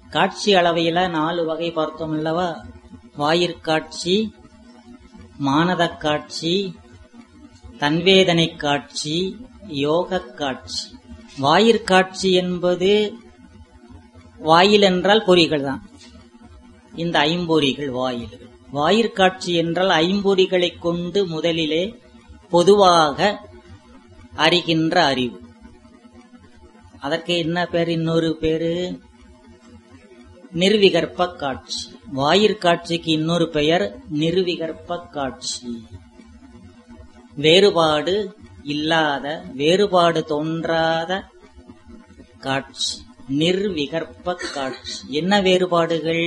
காட்சி அளவையில நாலு வகை பார்த்தோம் அல்லவா வாயிற்காட்சி மானதக் காட்சி தன்வேதனை காட்சி யோக காட்சி வாயிற்காட்சி என்பது வாயில் என்றால் பொறிகள் தான் இந்த ஐம்பொறிகள் வாயில்கள் வாயிற்காட்சி என்றால் ஐம்பொறிகளை கொண்டு முதலிலே பொதுவாக அறிகின்ற அறிவு அதற்கு என்ன பேர் இன்னொரு பேரு நிர்விகற்ப காட்சி வாயிற்காட்சிக்கு இன்னொரு பெயர் நிர்விகற்ப காட்சி வேறுபாடு இல்லாத வேறுபாடு தோன்றாத காட்சி நிர்விகற்ப காட்சி என்ன வேறுபாடுகள்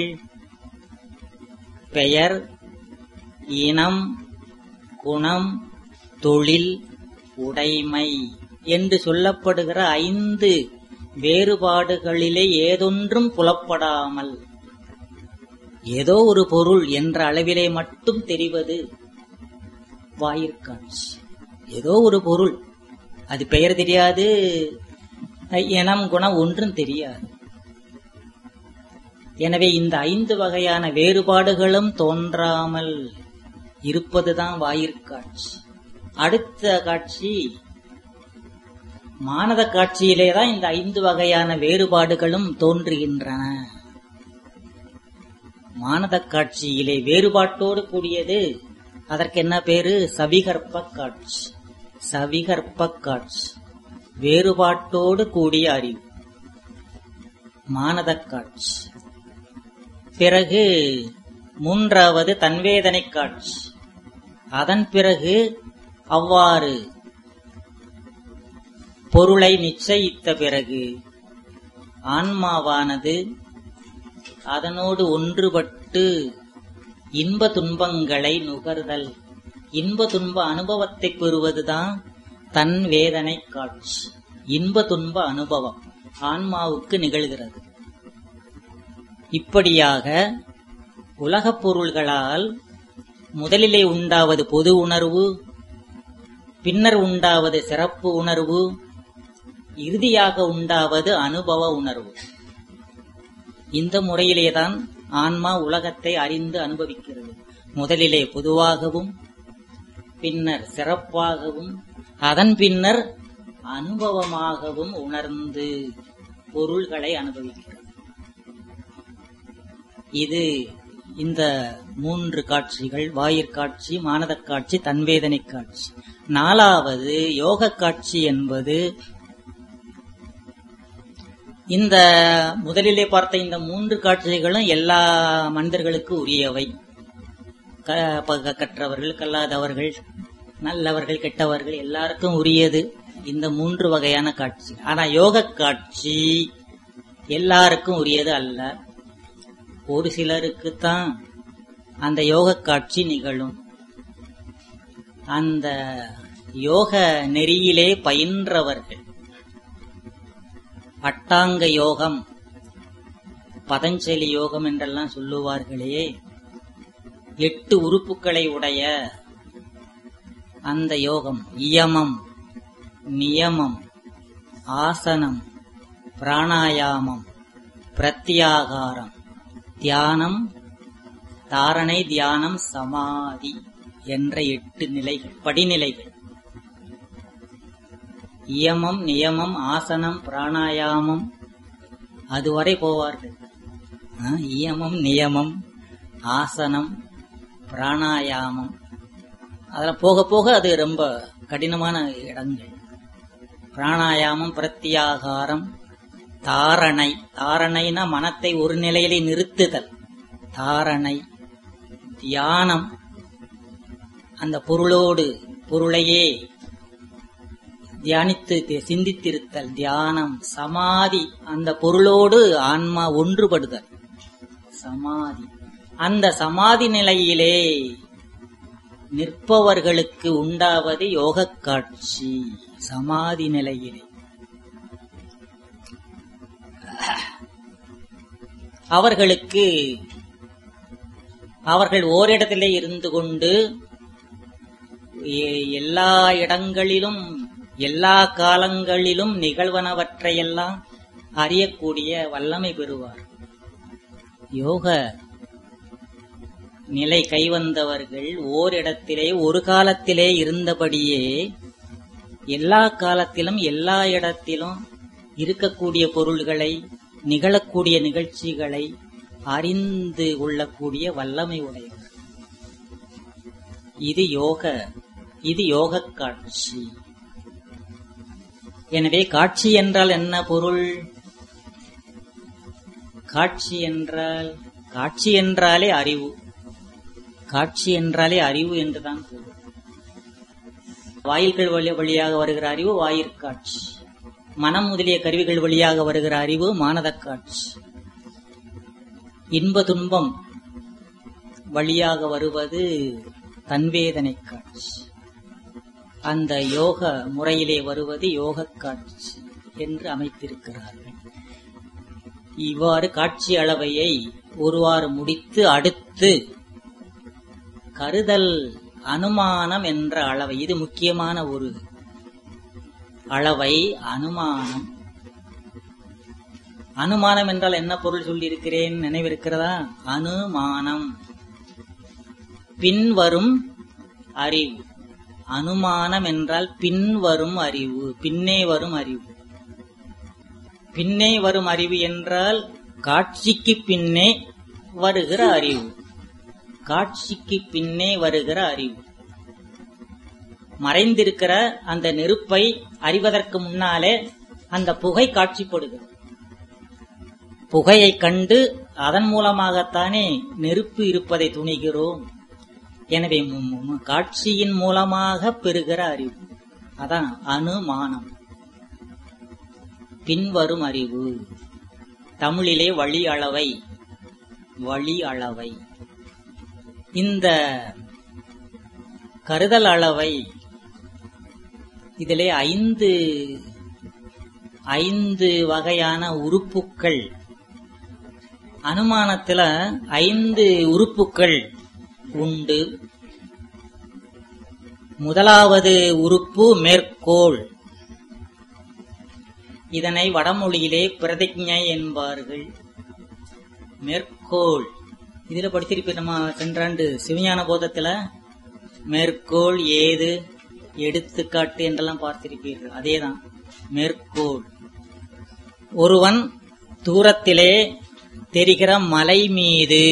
பெயர் இனம் குணம் தொழில் உடைமை என்று சொல்லப்படுகிற ஐந்து வேறுபாடுகளிலே ஏதொன்றும் புலப்படாமல் ஏதோ ஒரு பொருள் என்ற அளவிலே மட்டும் தெரிவது வாயிற்காட்சி ஏதோ ஒரு பொருள் அது பெயர் தெரியாது இனம் குணம் ஒன்றும் தெரியாது எனவே இந்த ஐந்து வகையான வேறுபாடுகளும் தோன்றாமல் இருப்பதுதான் வாயிற்காட்சி அடுத்த காட்சி மானத காட்சியிலேதான் இந்த ஐந்து வகையான வேறுபாடுகளும் தோன்றுகின்றன மானத காட்சியிலே வேறுபாட்டோடு கூடியது அதற்கு என்ன பேரு சவிகற்ப காட்சி சவிகற்ப காட்சி வேறுபாட்டோடு கூடிய அறிவு மானத காட்சி பிறகு மூன்றாவது தன்வேதனை காட்சி அதன் பிறகு அவ்வாறு பொருளை நிச்சயித்த பிறகு ஆன்மாவானது அதனோடு ஒன்றுபட்டு இன்ப துன்பங்களை நுகர்தல் இன்ப துன்ப அனுபவத்தை பெறுவதுதான் தன் வேதனை காட்சி இன்ப துன்ப அனுபவம் ஆன்மாவுக்கு நிகழ்கிறது இப்படியாக உலகப் பொருள்களால் முதலிலே உண்டாவது பொது உணர்வு பின்னர் உண்டாவது சிறப்பு உணர்வு இறுதியாக உண்டாவது அனுபவ உணர்வு இந்த முறையிலேதான் ஆன்மா உலகத்தை அறிந்து அனுபவிக்கிறது முதலிலே பொதுவாகவும் பின்னர் சிறப்பாகவும் அதன் பின்னர் அனுபவமாகவும் உணர்ந்து பொருள்களை அனுபவிக்கிறது இது இந்த மூன்று காட்சிகள் வாயிற்காட்சி மானதக் காட்சி தன்வேதனை காட்சி நாலாவது யோக காட்சி என்பது இந்த முதலிலே பார்த்த இந்த மூன்று காட்சிகளும் எல்லா மனிதர்களுக்கு உரியவை க- ப- கற்றவர்கள் கல்லாதவர்கள் நல்லவர்கள் கெட்டவர்கள் எல்லாருக்கும் உரியது இந்த மூன்று வகையான காட்சி ஆனா யோக காட்சி எல்லாருக்கும் உரியது அல்ல ஒரு சிலருக்குத்தான் அந்த யோக காட்சி நிகழும் அந்த யோக நெறியிலே பயின்றவர்கள் அட்டாங்க யோகம் பதஞ்சலி யோகம் என்றெல்லாம் சொல்லுவார்களே எட்டு உறுப்புகளை உடைய அந்த யோகம் இயமம் நியமம் ஆசனம் பிராணாயாமம் பிரத்யாகாரம் தியானம் தாரணை தியானம் சமாதி என்ற எட்டு நிலைகள் படிநிலைகள் இயமம் நியமம் ஆசனம் பிராணாயாமம் அதுவரை போவார்கள் ஆ, இயமம் நியமம் ஆசனம் பிராணாயாமம் அதில் போக போக அது ரொம்ப கடினமான இடங்கள் பிராணாயாமம் பிரத்யாகாரம் தாரணை தாரணைனா மனத்தை ஒரு நிலையிலே நிறுத்துதல் தாரணை தியானம் அந்த பொருளோடு பொருளையே தியானித்து தி- சிந்தித்திருத்தல் தியானம் சமாதி அந்த பொருளோடு ஆன்மா ஒன்றுபடுதல் சமாதி அந்த சமாதி நிலையிலே நிற்பவர்களுக்கு உண்டாவது யோகக் காட்சி சமாதி நிலையிலே அவர்களுக்கு அவர்கள் ஓரிடத்திலே இருந்து கொண்டு எ- எல்லா இடங்களிலும் எல்லா காலங்களிலும் நிகழ்வனவற்றையெல்லாம் அறியக்கூடிய வல்லமை பெறுவார் யோக நிலை கைவந்தவர்கள் ஓரிடத்திலே ஒரு காலத்திலே இருந்தபடியே எல்லா காலத்திலும் எல்லா இடத்திலும் இருக்கக்கூடிய பொருள்களை நிகழக்கூடிய நிகழ்ச்சிகளை அறிந்து கொள்ளக்கூடிய வல்லமை உடையவர் இது யோக இது யோக காட்சி எனவே காட்சி என்றால் என்ன பொருள் காட்சி என்றால் காட்சி என்றாலே அறிவு காட்சி என்றாலே அறிவு என்றுதான் பொருள் வாயில்கள் வழி வழியாக வருகிற அறிவு வாயிற்காட்சி மனம் முதலிய கருவிகள் வழியாக வருகிற அறிவு மானதக் காட்சி இன்ப துன்பம் வழியாக வருவது தன்வேதனை காட்சி அந்த யோக முறையிலே வருவது யோக காட்சி என்று அமைத்திருக்கிறார்கள் இவ்வாறு காட்சி அளவையை ஒருவாறு முடித்து அடுத்து கருதல் அனுமானம் என்ற அளவை இது முக்கியமான ஒரு அளவை அனுமானம் அனுமானம் என்றால் என்ன பொருள் சொல்லியிருக்கிறேன் நினைவிருக்கிறதா அனுமானம் பின்வரும் அறிவு அனுமானம் என்றால் பின்வரும் அறிவு பின்னே வரும் அறிவு பின்னே வரும் அறிவு என்றால் காட்சிக்கு பின்னே வருகிற அறிவு காட்சிக்கு பின்னே வருகிற அறிவு மறைந்திருக்கிற அந்த நெருப்பை அறிவதற்கு முன்னாலே அந்த புகை காட்சிப்படுகிறது புகையை கண்டு அதன் மூலமாகத்தானே நெருப்பு இருப்பதை துணிகிறோம் எனவே மு- மு- மு- காட்சியின் மூலமாக பெறுகிற அறிவு அதான் அனுமானம் பின்வரும் அறிவு தமிழிலே வழி அளவை வழி அளவை இந்த கருதல் அளவை இதிலே ஐந்து ஐந்து வகையான உறுப்புக்கள் அனுமானத்துல ஐந்து உறுப்புக்கள் உண்டு முதலாவது உறுப்பு மேற்கோள் இதனை வடமொழியிலே பிரதிஜை என்பார்கள் மேற்கோள் இதுல படிச்சிருப்பீர் நம்ம சென்றாண்டு சிவஞான போதத்துல மேற்கோள் ஏது எடுத்துக்காட்டு என்றெல்லாம் பார்த்திருப்பீர்கள் அதேதான் மேற்கோள் ஒருவன் தூரத்திலே தெரிகிற மலை மீது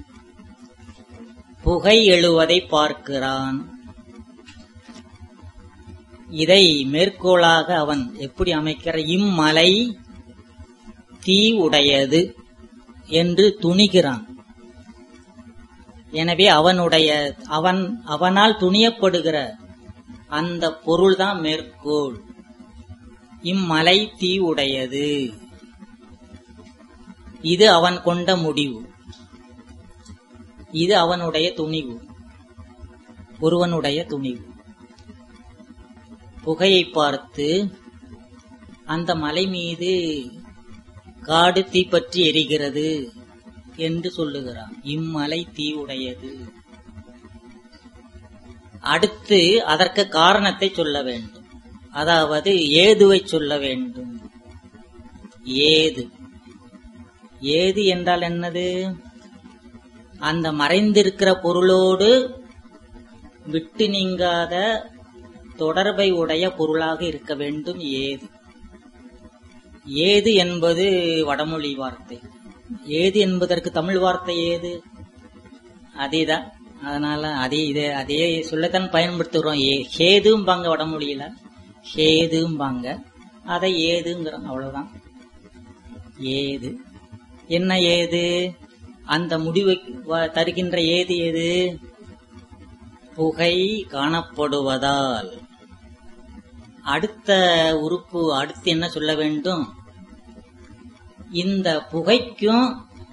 புகை எழுவதை பார்க்கிறான் இதை மேற்கோளாக அவன் எப்படி அமைக்கிற இம்மலை தீ உடையது என்று துணிகிறான் எனவே அவனுடைய அவன் அவனால் துணியப்படுகிற அந்த பொருள்தான் மேற்கோள் இம்மலை தீ உடையது இது அவன் கொண்ட முடிவு இது அவனுடைய துணிவு ஒருவனுடைய துணிவு புகையை பார்த்து அந்த மலை மீது காடு தீப்பற்றி எரிகிறது என்று சொல்லுகிறான் இம்மலை தீ உடையது அடுத்து அதற்கு காரணத்தை சொல்ல வேண்டும் அதாவது ஏதுவை சொல்ல வேண்டும் ஏது ஏது என்றால் என்னது அந்த மறைந்திருக்கிற பொருளோடு விட்டு நீங்காத தொடர்பை உடைய பொருளாக இருக்க வேண்டும் ஏது ஏது என்பது வடமொழி வார்த்தை ஏது என்பதற்கு தமிழ் வார்த்தை ஏது அதேதான் அதனால அதே இதே அதே சொல்லத்தான் பயன்படுத்துகிறோம் ஏ ஹேதும்பாங்க வடமொழியில ஹேதும்பாங்க அதை ஏதுங்கிறோம் அவ்வளவுதான் ஏது என்ன ஏது அந்த முடிவை வ- தருகின்ற ஏது எது புகை காணப்படுவதால் அடுத்த உறுப்பு அடுத்து என்ன சொல்ல வேண்டும் இந்த புகைக்கும்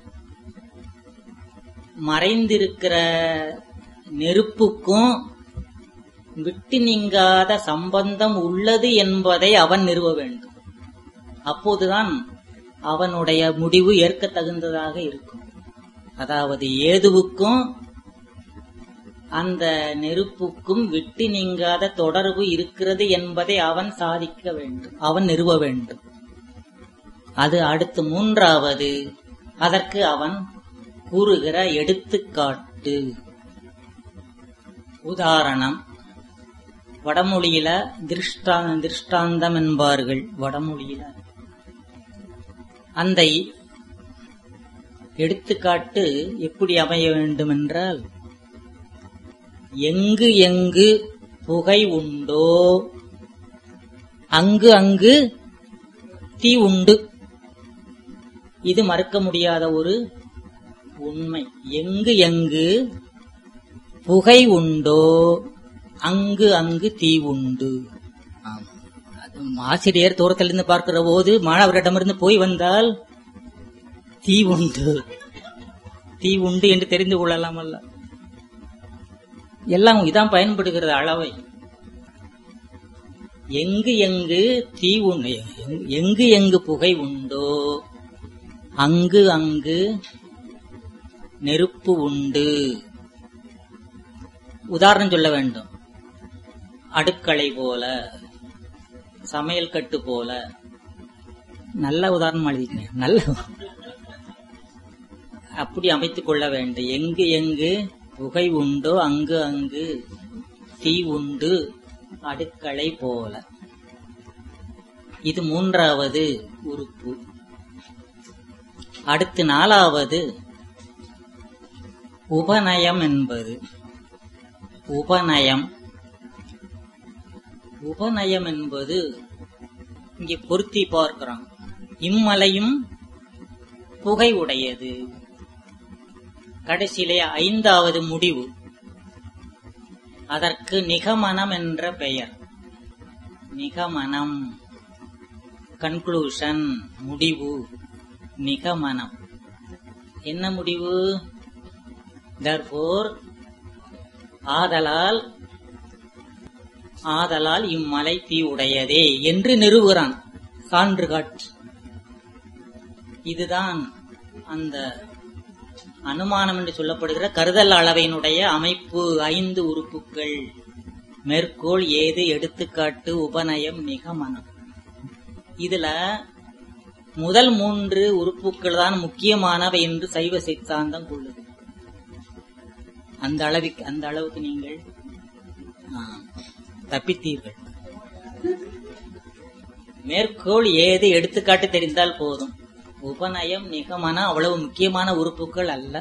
மறைந்திருக்கிற நெருப்புக்கும் விட்டு நீங்காத சம்பந்தம் உள்ளது என்பதை அவன் நிறுவ வேண்டும் அப்போதுதான் அவனுடைய முடிவு ஏற்க தகுந்ததாக இருக்கும் அதாவது ஏதுவுக்கும் அந்த நெருப்புக்கும் விட்டு நீங்காத தொடர்பு இருக்கிறது என்பதை அவன் சாதிக்க வேண்டும் அவன் நிறுவ வேண்டும் அது அடுத்து மூன்றாவது அதற்கு அவன் கூறுகிற எடுத்துக்காட்டு உதாரணம் வடமொழியில திருஷ்டா திருஷ்டாந்தம் என்பார்கள் வடமொழியில அந்த எடுத்துக்காட்டு எப்படி அமைய வேண்டும் என்றால் எங்கு எங்கு புகை உண்டோ அங்கு அங்கு தீ உண்டு இது மறுக்க முடியாத ஒரு உண்மை எங்கு எங்கு புகை உண்டோ அங்கு அங்கு தீ உண்டு ஆமா. அது ஆசிரியர் தூரத்திலிருந்து பார்க்கிற போது மாணவரிடமிருந்து போய் வந்தால் தீ உண்டு தீ உண்டு என்று தெரிந்து கொள்ளலாம் அல்ல எல்லாம் இதான் பயன்படுகிறது அளவை எங்கு எங்கு தீ உண்டு எங்கு எங்கு புகை உண்டோ அங்கு அங்கு நெருப்பு உண்டு உதாரணம் சொல்ல வேண்டும் அடுக்களை போல சமையல் கட்டு போல நல்ல உதாரணம் எழுதிட்டேன் நல்ல அப்படி அமைத்துக் கொள்ள வேண்டும் எங்கு எங்கு புகை உண்டோ அங்கு அங்கு தீ உண்டு அடுக்களை போல இது மூன்றாவது உறுப்பு அடுத்து நாலாவது உபநயம் என்பது உபநயம் உபநயம் என்பது இங்கே பொருத்தி பார்க்கிறோம் இம்மலையும் புகை உடையது கடைசியிலே ஐந்தாவது முடிவு அதற்கு நிகமனம் என்ற பெயர் நிகமனம் கன்க்ளூஷன் முடிவு நிகமனம் என்ன முடிவு தர்போர் ஆதலால் ஆதலால் இம்மலை தீ உடையதே என்று நிறுவுகிறான் சான்று காட்டி இதுதான் அந்த அனுமானம் என்று சொல்லப்படுகிற கருதல் அளவையினுடைய அமைப்பு ஐந்து உறுப்புகள் மேற்கோள் ஏது எடுத்துக்காட்டு உபநயம் நிகமனம் இதுல முதல் மூன்று உறுப்புகள் தான் முக்கியமானவை என்று சைவ சித்தாந்தம் கொள்ளுது அந்த அளவுக்கு அந்த அளவுக்கு நீங்கள் ஆ, தப்பித்தீர்கள் மேற்கோள் ஏது எடுத்துக்காட்டு தெரிந்தால் போதும் உபநயம் நிகமனம் அவ்வளவு முக்கியமான உறுப்புகள் அல்ல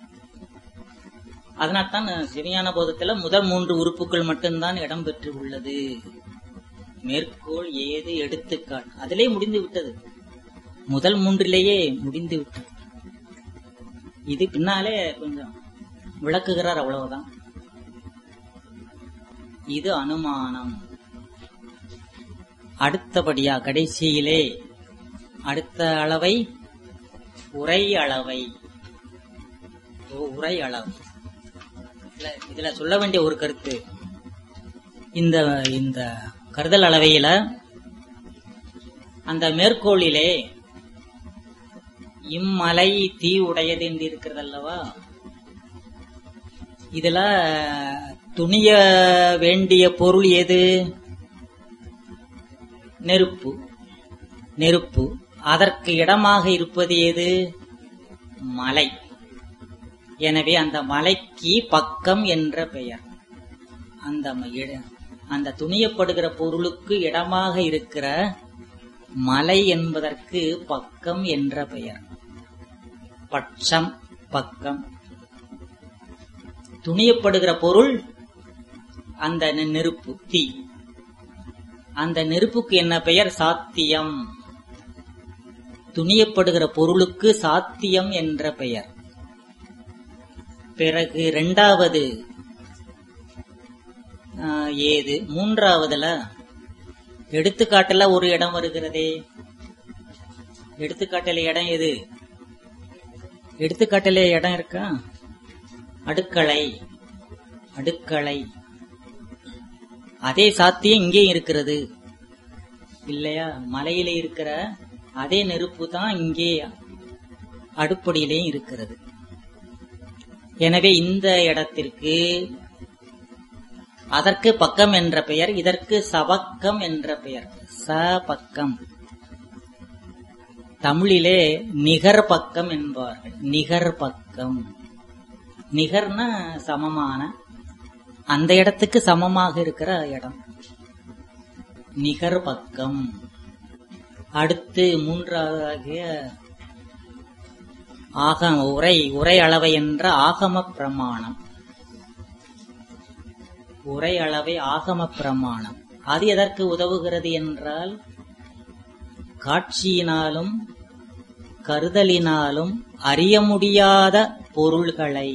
அதனால்தான் சிவஞான போதத்துல முதல் மூன்று உறுப்புகள் மட்டும்தான் இடம் பெற்று உள்ளது மேற்கோள் ஏது எடுத்துக்காட்டு அதிலே முடிந்து விட்டது முதல் மூன்றிலேயே முடிந்து விட்டது இது பின்னாலே கொஞ்சம் விளக்குகிறார் அவ்வளவுதான் இது அனுமானம் அடுத்தபடியா கடைசியிலே அடுத்த அளவை உரை அளவை ஓ, உரை அளவு இதுல- இதுல சொல்ல வேண்டிய ஒரு கருத்து இந்த இந்த கருதல் அளவையில அந்த மேற்கோளிலே இம்மலை தீ உடையது என்று இருக்கிறது அல்லவா இதுல துணிய வேண்டிய பொருள் எது நெருப்பு நெருப்பு அதற்கு இடமாக இருப்பது எது மலை எனவே அந்த மலைக்கு பக்கம் என்ற பெயர் அந்த ம- இட- அந்த துணியப்படுகிற பொருளுக்கு இடமாக இருக்கிற மலை என்பதற்கு பக்கம் என்ற பெயர் பட்சம் பக்கம் துணியப்படுகிற பொருள் அந்த நெ- நெருப்பு தீ அந்த நெருப்புக்கு என்ன பெயர் சாத்தியம் துணியப்படுகிற பொருளுக்கு சாத்தியம் என்ற பெயர் பிறகு இரண்டாவது ஆஹ், ஏது மூன்றாவதுல எடுத்துக்காட்டுல ஒரு இடம் வருகிறதே எடுத்துக்காட்டுல இடம் எது எடுத்துக்காட்டுல இடம் இருக்கா அடுக்களை அடுக்களை அதே சாத்தியம் இங்கே இருக்கிறது இல்லையா மலையில இருக்கிற அதே நெருப்பு தான் இங்கே அடுப்படியிலேயும் இருக்கிறது எனவே இந்த இடத்திற்கு அதற்கு பக்கம் என்ற பெயர் இதற்கு சபக்கம் என்ற பெயர் ச பக்கம் தமிழிலே நிகர் பக்கம் என்பார்கள் நிகர் பக்கம் நிகர்னா சமமான அந்த இடத்துக்கு சமமாக இருக்கிற இடம் நிகர் பக்கம் அடுத்து மூன்றாவதாகிய ஆகம உரை உரை அளவை என்ற ஆகம பிரமாணம் உரை அளவை ஆகம பிரமாணம் அது எதற்கு உதவுகிறது என்றால் காட்சியினாலும் கருதலினாலும் அறிய முடியாத பொருள்களை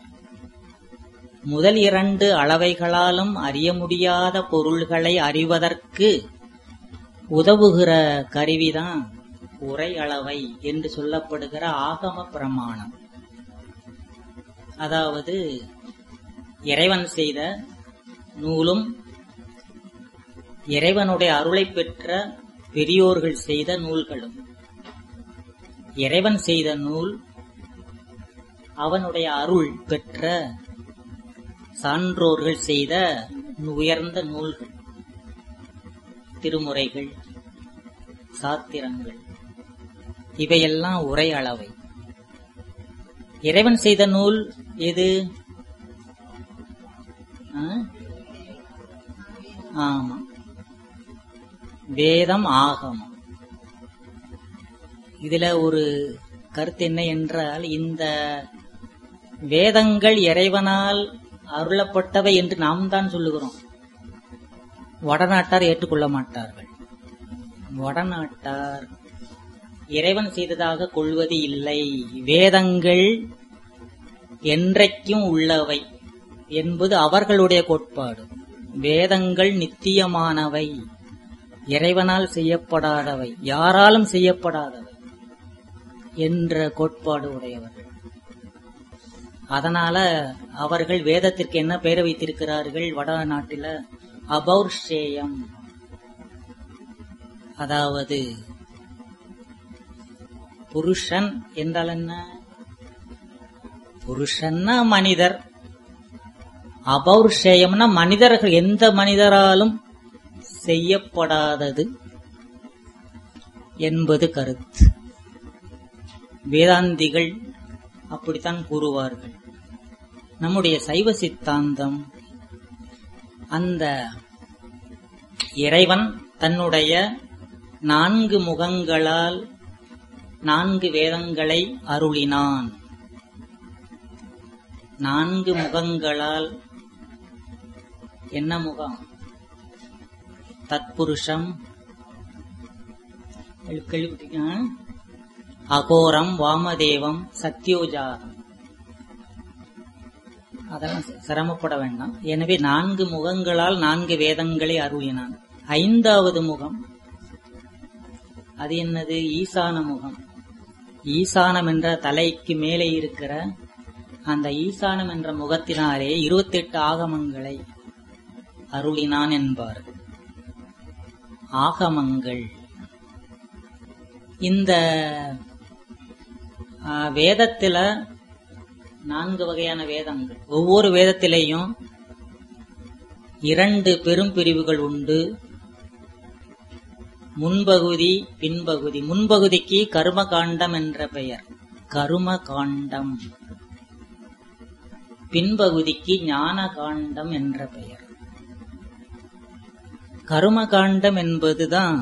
முதல் இரண்டு அளவைகளாலும் அறிய முடியாத பொருள்களை அறிவதற்கு உதவுகிற கருவிதான் உரை அளவை என்று சொல்லப்படுகிற ஆகம பிரமாணம் அதாவது இறைவன் செய்த நூலும் இறைவனுடைய அருளை பெற்ற பெரியோர்கள் செய்த நூல்களும் இறைவன் செய்த நூல் அவனுடைய அருள் பெற்ற சான்றோர்கள் செய்த உயர்ந்த நூல்கள் திருமுறைகள் சாத்திரங்கள் இவையெல்லாம் உரை அளவை இறைவன் செய்த நூல் எது ஆ? ஆமா வேதம் ஆகமம் இதுல ஒரு கருத்து என்ன என்றால் இந்த வேதங்கள் இறைவனால் அருளப்பட்டவை என்று நாம் தான் சொல்லுகிறோம் வடநாட்டார் ஏற்றுக்கொள்ள மாட்டார்கள் வடநாட்டார் இறைவன் செய்ததாக கொள்வது இல்லை வேதங்கள் என்றைக்கும் உள்ளவை என்பது அவர்களுடைய கோட்பாடு வேதங்கள் நித்தியமானவை இறைவனால் செய்யப்படாதவை யாராலும் செய்யப்படாதவை என்ற கோட்பாடு உடையவர்கள் அதனால அவர்கள் வேதத்திற்கு என்ன பெயர் வைத்திருக்கிறார்கள் வடநாட்டில அபௌர்ஷேயம் அதாவது புருஷன் என்றால் என்ன புருஷன்னா மனிதர் அபௌர்ஷேயம்னா மனிதர்கள் எந்த மனிதராலும் செய்யப்படாதது என்பது கருத்து வேதாந்திகள் அப்படித்தான் கூறுவார்கள் நம்முடைய சைவ சித்தாந்தம் அந்த இறைவன் தன்னுடைய நான்கு முகங்களால் நான்கு வேதங்களை அருளினான் நான்கு முகங்களால் என்ன முகம் தத்புருஷம் கேள்விப்பட்டிருக்கீங்க? அகோரம் வாமதேவம் சத்யோஜாதம் அதெல்லாம் சிரமப்பட வேண்டாம் எனவே நான்கு முகங்களால் நான்கு வேதங்களை அருளினான் ஐந்தாவது முகம் அது என்னது ஈசான முகம் ஈசானம் என்ற தலைக்கு மேலே இருக்கிற அந்த ஈசானம் என்ற முகத்தினாலே இருபத்தெட்டு ஆகமங்களை அருளினான் என்பார்கள் ஆகமங்கள் இந்த ஆ, வேதத்துல நான்கு வகையான வேதங்கள் ஒவ்வொரு வேதத்திலேயும் இரண்டு பெரும் பிரிவுகள் உண்டு முன்பகுதி பின்பகுதி முன்பகுதிக்கு கர்ம காண்டம் என்ற பெயர் கரும காண்டம் பின்பகுதிக்கு ஞான காண்டம் என்ற பெயர் கரும காண்டம் என்பதுதான்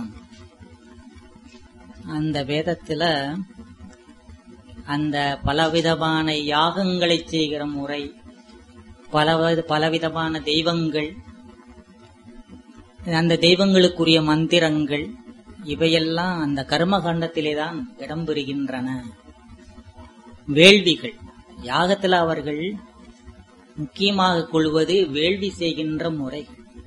அந்த வேதத்துல அந்த பலவிதமான யாகங்களை செய்கிற முறை பல பலவிதமான தெய்வங்கள் அந்த தெய்வங்களுக்குரிய மந்திரங்கள் இவையெல்லாம் அந்த கர்மகாண்டத்திலே தான் இடம்பெறுகின்றன வேள்விகள் யாகத்தில் அவர்கள் முக்கியமாக கொள்வது வேள்வி செய்கின்ற முறை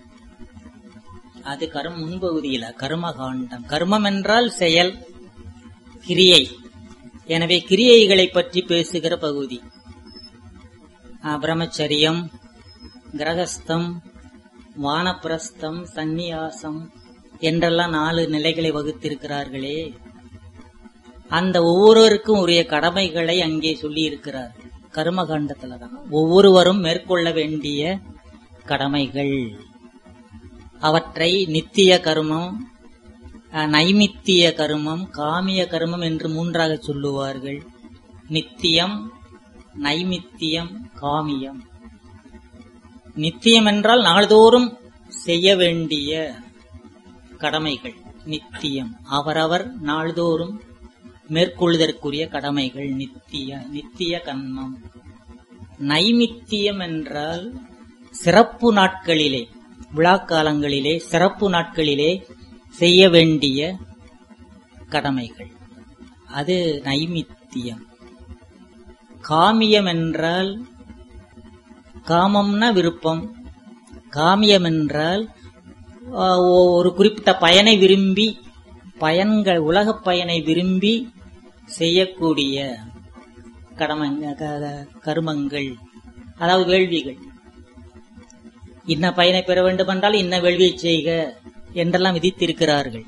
அது கரும் முன்பகுதியில கர்மகாண்டம் கர்மம் என்றால் செயல் கிரியை எனவே கிரியைகளை பற்றி பேசுகிற பகுதி ஆ, பிரம்மச்சரியம் கிரகஸ்தம் வானப்பிரஸ்தம் சந்நியாசம் என்றெல்லாம் நாலு நிலைகளை வகுத்திருக்கிறார்களே அந்த ஒவ்வொருவருக்கும் உரிய கடமைகளை அங்கே சொல்லி இருக்கிறார் கர்மகாண்டத்துலதான் ஒவ்வொருவரும் மேற்கொள்ள வேண்டிய கடமைகள் அவற்றை நித்திய கர்மம் அஹ், நைமித்திய கருமம் காமிய கருமம் என்று மூன்றாக சொல்லுவார்கள் நித்தியம் நைமித்தியம் காமியம் நித்தியம் என்றால் நாள்தோறும் செய்ய வேண்டிய கடமைகள் நித்தியம் அவரவர் நாள்தோறும் மேற்கொள்வதற்குரிய கடமைகள் நித்திய நித்திய கர்மம் நைமித்தியம் என்றால் சிறப்பு நாட்களிலே விழாக்காலங்களிலே சிறப்பு நாட்களிலே செய்ய வேண்டிய கடமைகள் அது நைமித்தியம் காமியம் என்றால் காமம்னா விருப்பம் காமியம் என்றால் ஆ, ஒ- ஒரு குறிப்பிட்ட பயனை விரும்பி பயன்கள் உலகப் பயனை விரும்பி செய்யக்கூடிய கடமை க- க- கருமங்கள் அதாவது வேள்விகள் இன்ன பயனை பெற வேண்டுமென்றால் இன்ன வேள்வியை செய்க என்றெல்லாம் விதித்திருக்கிறார்கள்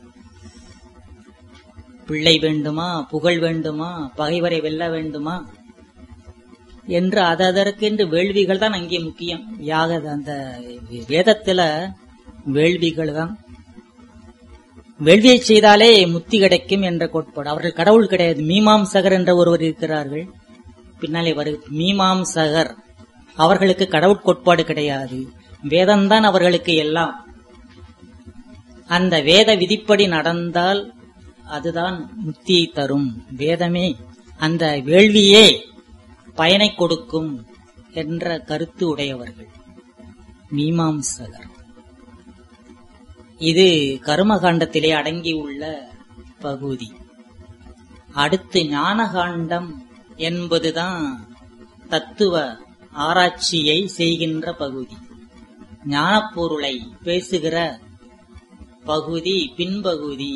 பிள்ளை வேண்டுமா புகழ் வேண்டுமா பகைவரை வெல்ல வேண்டுமா என்று அதற்கென்று வேள்விகள் தான் அங்கே முக்கியம் யாக அந்த வேதத்துல வேள்விகள் தான் வேள்வியை செய்தாலே முத்தி கிடைக்கும் என்ற கோட்பாடு அவர்கள் கடவுள் கிடையாது மீமாம்சகர் என்ற ஒருவர் இருக்கிறார்கள் பின்னாலே வரு மீமாம்சகர் அவர்களுக்கு கடவுள் கோட்பாடு கிடையாது வேதம்தான் அவர்களுக்கு எல்லாம் அந்த வேத விதிப்படி நடந்தால் அதுதான் முத்தியை தரும் வேதமே அந்த வேள்வியே பயனை கொடுக்கும் என்ற கருத்து உடையவர்கள் மீமாம்சகர் இது கர்மகாண்டத்திலே அடங்கியுள்ள பகுதி அடுத்து ஞானகாண்டம் என்பதுதான் தத்துவ ஆராய்ச்சியை செய்கின்ற பகுதி ஞானப்பொருளை பேசுகிற பகுதி பின்பகுதி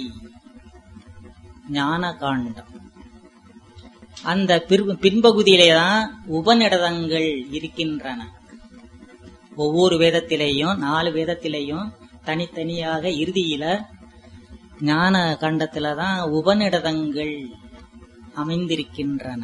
ஞானகாண்டம் அந்த பிற்ப- பின்பகுதியிலே தான் உபநிடதங்கள் இருக்கின்றன ஒவ்வொரு வேதத்திலேயும் நாலு வேதத்திலேயும் தனித்தனியாக இறுதியில ஞான கண்டத்துல தான் உபநிடதங்கள் அமைந்திருக்கின்றன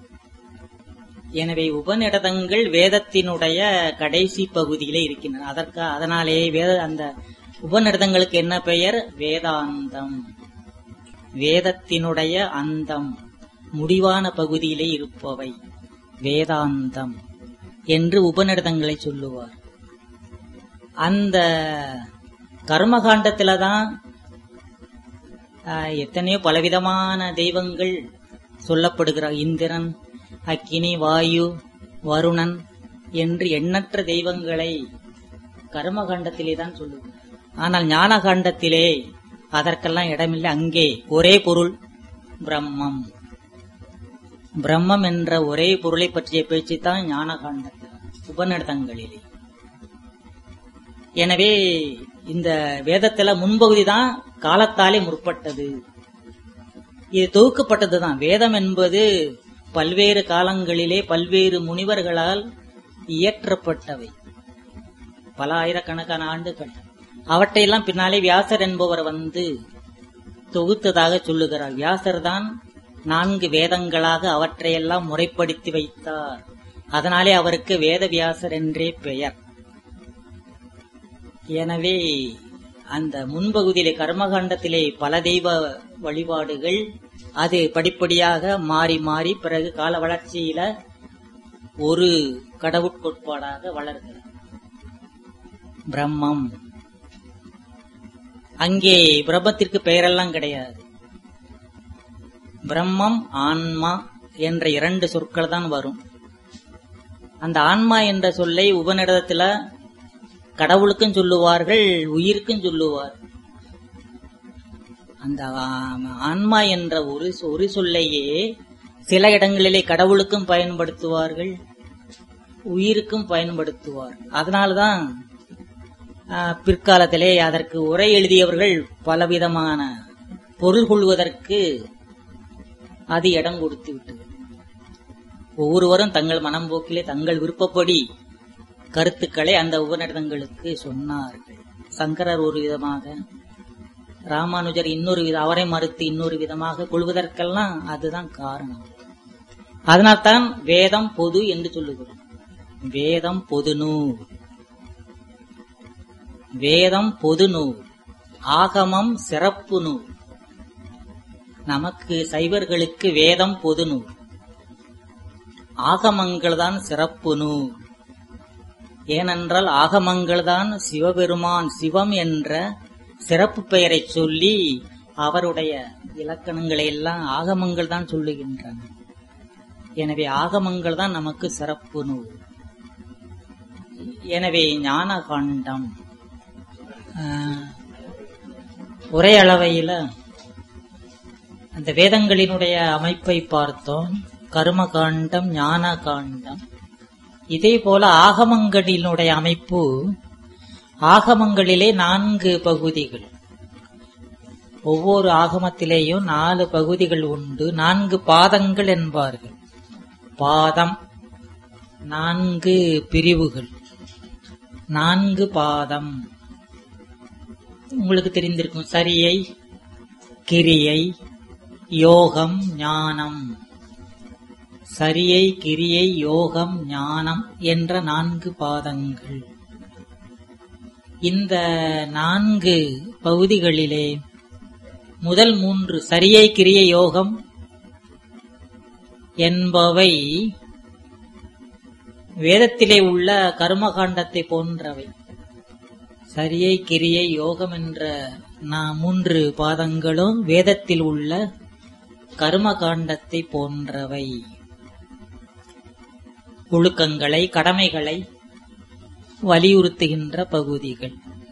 எனவே உபநிடதங்கள் வேதத்தினுடைய கடைசி பகுதியிலே இருக்கின்றன அதற்கு அதனாலே வேத அந்த உபநிடதங்களுக்கு என்ன பெயர் வேதாந்தம் வேதத்தினுடைய அந்தம் முடிவான பகுதியிலே இருப்பவை வேதாந்தம் என்று உபநிடதங்களை சொல்லுவார் அந்த கர்மகாண்டத்துல தான் ஆஹ், எத்தனையோ பலவிதமான தெய்வங்கள் சொல்லப்படுகிறார் இந்திரன் அக்கினி வாயு வருணன் என்று எண்ணற்ற தெய்வங்களை கர்மகாண்டத்திலே தான் சொல்லுகிறார் ஆனால் ஞானகாண்டத்திலே அதற்கெல்லாம் இடமில்லை அங்கே ஒரே பொருள் பிரம்மம் பிரம்மம் என்ற ஒரே பொருளை பற்றிய பேச்சு தான் ஞானகாண்டத்தில் உபநிடதங்களிலே எனவே இந்த வேதத்துல முன்பகுதி தான் காலத்தாலே முற்பட்டது இது தொகுக்கப்பட்டதுதான் வேதம் என்பது பல்வேறு காலங்களிலே பல்வேறு முனிவர்களால் இயற்றப்பட்டவை பல ஆயிரக்கணக்கான ஆண்டுகள் அவற்றையெல்லாம் பின்னாலே வியாசர் என்பவர் வந்து தொகுத்ததாக சொல்லுகிறார் வியாசர் தான் நான்கு வேதங்களாக அவற்றையெல்லாம் முறைப்படுத்தி வைத்தார் அதனாலே அவருக்கு வேத வியாசர் என்றே பெயர் எனவே அந்த முன்பகுதியிலே கர்மகாண்டத்திலே பல தெய்வ வழிபாடுகள் அது படிப்படியாக மாறி மாறி பிறகு கால வளர்ச்சியில ஒரு கடவுட்கோட்பாடாக வளர்கிறது பிரம்மம் அங்கே பிரம்மத்திற்கு பெயரெல்லாம் கிடையாது பிரம்மம் ஆன்மா என்ற இரண்டு சொற்கள் தான் வரும் அந்த ஆன்மா என்ற சொல்லை உபநிடதத்துல கடவுளுக்கும் சொல்லுவார்கள் உயிருக்கும் சொல்லுவார் அந்த ஆ- ஆன்மா என்ற ஒரு சொ- ஒரு சொல்லையே சில இடங்களிலே கடவுளுக்கும் பயன்படுத்துவார்கள் உயிருக்கும் பயன்படுத்துவார் அதனால்தான் ஆ, பிற்காலத்திலே அதற்கு உரை எழுதியவர்கள் பலவிதமான பொருள் கொள்வதற்கு அது இடம் கொடுத்து விட்டது ஒவ்வொருவரும் தங்கள் மனம் போக்கிலே தங்கள் விருப்பப்படி கருத்துக்களை அந்த உபநிடதங்களுக்கு சொன்னார்கள் சங்கரர் ஒரு விதமாக ராமானுஜர் இன்னொரு வித அவரை மறுத்து இன்னொரு விதமாக கொள்வதற்கெல்லாம் அதுதான் காரணம் அதனால்தான் வேதம் பொது என்று சொல்லுகிறோம் வேதம் பொது நூல் வேதம் பொது நூல் ஆகமம் சிறப்பு நூல் நமக்கு சைவர்களுக்கு வேதம் பொது நூல் ஆகமங்கள் தான் சிறப்பு நூல் ஏனென்றால் ஆகமங்கள் தான் சிவபெருமான் சிவம் என்ற சிறப்பு பெயரை சொல்லி அவருடைய இலக்கணங்களை எல்லாம் ஆகமங்கள் தான் சொல்லுகின்றன எனவே ஆகமங்கள் தான் நமக்கு சிறப்பு நூல் எனவே ஞான காண்டம் ஒரே அளவையில அந்த வேதங்களினுடைய அமைப்பை பார்த்தோம் கர்ம காண்டம் ஞான காண்டம் இதே போல ஆகமங்களினுடைய அமைப்பு ஆகமங்களிலே நான்கு பகுதிகள் ஒவ்வொரு ஆகமத்திலேயும் நாலு பகுதிகள் உண்டு நான்கு பாதங்கள் என்பார்கள் பாதம் நான்கு பிரிவுகள் நான்கு பாதம் உங்களுக்கு தெரிந்திருக்கும் சரியை கிரியை யோகம் ஞானம் சரியை கிரியை யோகம் ஞானம் என்ற நான்கு பாதங்கள் இந்த நான்கு பகுதிகளிலே முதல் மூன்று சரியை கிரியை யோகம் என்பவை வேதத்திலே உள்ள கர்மகாண்டத்தை போன்றவை சரியை கிரியை யோகம் என்ற மூன்று பாதங்களும் வேதத்தில் உள்ள கர்மகாண்டத்தை போன்றவை ஒழுக்கங்களை கடமைகளை வலியுறுத்துகின்ற பகுதிகள்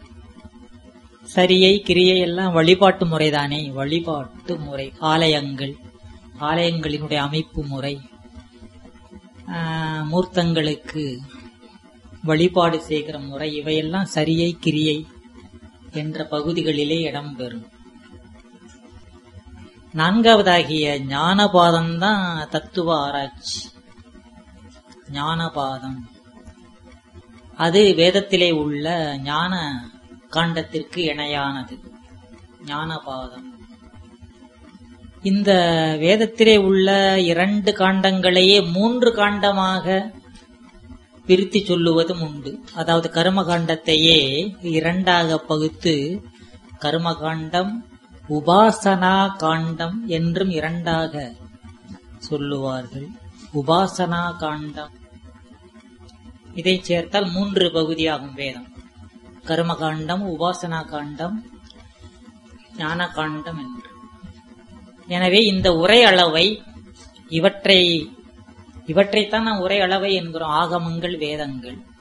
சரியை கிரியை எல்லாம் வழிபாட்டு முறைதானே வழிபாட்டு முறை ஆலயங்கள் ஆலயங்களினுடைய அமைப்பு முறை மூர்த்தங்களுக்கு வழிபாடு செய்கிற முறை இவையெல்லாம் சரியை கிரியை என்ற பகுதிகளிலே இடம்பெறும் நான்காவதாகிய ஞானபாதம்தான் தத்துவ ஆராய்ச்சி ஞானபாதம் அது வேதத்திலே உள்ள ஞான காண்டத்திற்கு இணையானது ஞானபாதம் இந்த வேதத்திலே உள்ள இரண்டு காண்டங்களையே மூன்று காண்டமாக பிரித்து சொல்லுவதும் உண்டு அதாவது கர்மகாண்டத்தையே இரண்டாக பகுத்து கர்மகாண்டம் உபாசனா காண்டம் என்றும் இரண்டாக சொல்லுவார்கள் உபாசனா காண்டம் இதை சேர்த்தால் மூன்று பகுதியாகும் வேதம் கர்மகாண்டம் உபாசனா காண்டம் ஞான காண்டம் என்று எனவே இந்த உரை அளவை இவற்றை இவற்றைத்தான் நாம் உரை அளவை என்கிறோம் ஆகமங்கள் வேதங்கள்